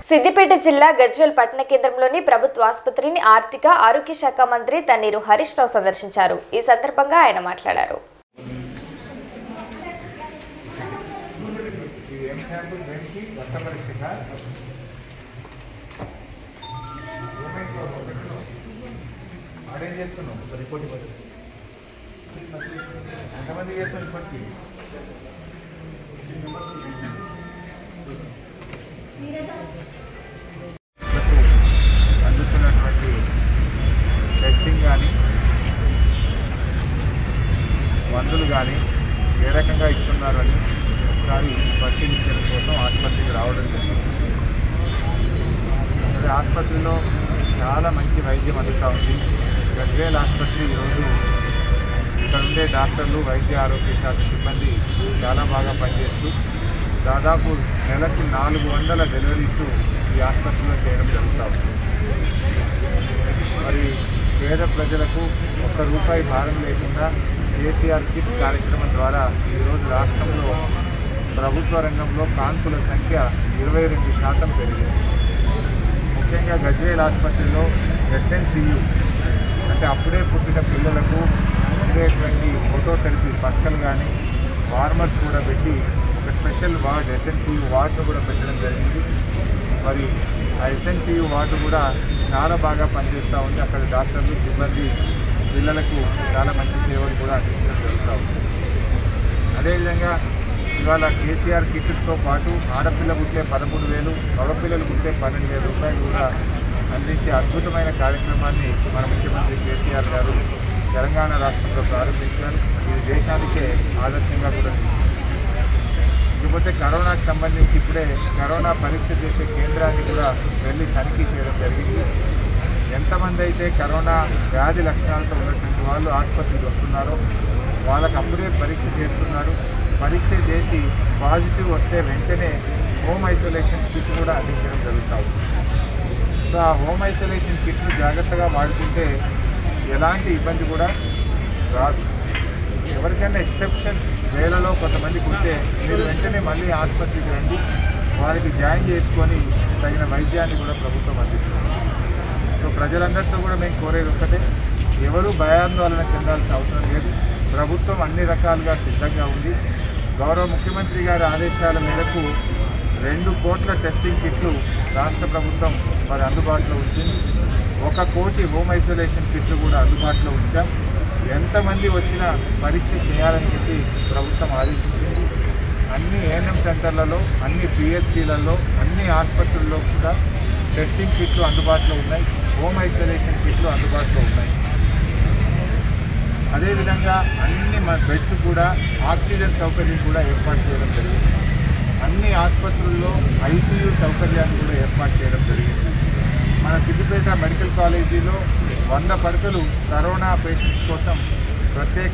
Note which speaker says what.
Speaker 1: సిద్దిపేట జిల్లా గజ్వెల్ పట్టణ కేంద్రంలోని ప్రభుత్వ ఆసుపత్రిని ఆర్థిక ఆరోగ్య శాఖ మంత్రి తన్నీరు హరీష్ రావు సందర్శించారు ఈ సందర్భంగా ఆయన మాట్లాడారు
Speaker 2: అదేం చేస్తున్నావు రిపోర్ట్ ఇవ్వదు ఎంతమంది చేస్తున్నావు ఇప్పటికి అందుతున్నటువంటి టెస్టింగ్ కానీ మందులు కానీ ఏ రకంగా ఇస్తున్నారని ఒకసారి పరిశీలించడం కోసం ఆసుపత్రికి రావడం జరిగింది అదే ఆసుపత్రిలో చాలా మంచి వైద్యం అందుతూ ఉంది గజ్వేల్ ఆసుపత్రి ఈరోజు ఇక్కడ ఉండే డాక్టర్లు వైద్య ఆరోగ్య శాఖ సిబ్బంది చాలా బాగా పనిచేస్తూ దాదాపు నెలకు నాలుగు వందల డెలివరీస్ ఈ ఆసుపత్రిలో చేయడం జరుగుతూ ఉంది మరి పేద ప్రజలకు ఒక్క రూపాయి భారం లేకుండా కేసీఆర్ కిట్ కార్యక్రమం ద్వారా ఈరోజు రాష్ట్రంలో ప్రభుత్వ రంగంలో కాన్పుల సంఖ్య ఇరవై రెండు శాతం పెరిగింది ముఖ్యంగా గజ్వేల్ ఆసుపత్రిలో ఎస్ఎన్సియు అంటే అప్పుడే పుట్టిన పిల్లలకు ఉండేటువంటి ఫోటోథెరపీ పస్కలు కానీ వార్మర్స్ కూడా పెట్టి ఒక స్పెషల్ వార్డ్ ఎస్ఎన్సియు వార్డును కూడా పెట్టడం జరిగింది మరి ఆ ఎస్ఎన్సియు వార్డు కూడా చాలా బాగా పనిచేస్తూ ఉంది అక్కడ డాక్టర్లు సిబ్బంది పిల్లలకు చాలా మంచి సేవలు కూడా అందించడం జరుగుతూ ఉంది అదేవిధంగా ఇవాళ కేసీఆర్ కిట్తో పాటు ఆడపిల్ల పుట్టే పదమూడు వేలు మగపిల్లలు పుట్టే పన్నెండు వేల రూపాయలు కూడా అందించే అద్భుతమైన కార్యక్రమాన్ని మన ముఖ్యమంత్రి కేసీఆర్ గారు తెలంగాణ రాష్ట్రంలో ప్రారంభించారు ఇది దేశానికే ఆదర్శంగా కూడా నిలిచింది ఇకపోతే కరోనాకు సంబంధించి ఇప్పుడే కరోనా పరీక్ష చేసే కేంద్రాన్ని కూడా వెళ్ళి తనిఖీ చేయడం జరిగింది ఎంతమంది అయితే కరోనా వ్యాధి లక్షణాలతో ఉన్నటువంటి వాళ్ళు ఆసుపత్రికి వస్తున్నారో వాళ్ళకి అప్పుడే పరీక్ష చేస్తున్నారు పరీక్ష చేసి పాజిటివ్ వస్తే వెంటనే హోమ్ ఐసోలేషన్ కిట్ కూడా అందించడం జరుగుతుంది సో ఆ హోమ్ ఐసోలేషన్ కిట్ను జాగ్రత్తగా వాడుకుంటే ఎలాంటి ఇబ్బంది కూడా రాదు ఎవరికైనా ఎక్సెప్షన్ వేలలో కొంతమందికి ఉంటే మీరు వెంటనే మళ్ళీ ఆసుపత్రికి రండి వారికి జాయిన్ చేసుకొని తగిన వైద్యాన్ని కూడా ప్రభుత్వం అందిస్తుంది సో ప్రజలందరితో కూడా మేము కోరేది ఒక్కటే ఎవరు భయాందోళన చెందాల్సిన అవసరం లేదు ప్రభుత్వం అన్ని రకాలుగా సిద్ధంగా ఉంది గౌరవ ముఖ్యమంత్రి గారి ఆదేశాల మేరకు రెండు కోట్ల టెస్టింగ్ కిట్లు రాష్ట్ర ప్రభుత్వం మరి అందుబాటులో ఉంచింది ఒక కోటి హోమ్ ఐసోలేషన్ కిట్లు కూడా అందుబాటులో ఉంచాం ఎంతమంది వచ్చినా పరీక్ష చేయాలని చెప్పి ప్రభుత్వం ఆదేశించింది అన్ని ఏఎన్ఎం సెంటర్లలో అన్ని పిహెచ్సిలలో అన్ని ఆసుపత్రుల్లో కూడా టెస్టింగ్ కిట్లు అందుబాటులో ఉన్నాయి హోమ్ ఐసోలేషన్ కిట్లు అందుబాటులో ఉన్నాయి అదేవిధంగా అన్ని మ- బెడ్స్ కూడా ఆక్సిజన్ సౌకర్యం కూడా ఏర్పాటు చేయడం జరిగింది అన్ని ఆసుపత్రుల్లో ఐసీయూ సౌకర్యాన్ని కూడా ఏర్పాటు చేయడం జరిగింది మన సిద్దిపేట మెడికల్ కాలేజీలో వంద పడకలు కరోనా పేషెంట్స్ కోసం ప్రత్యేక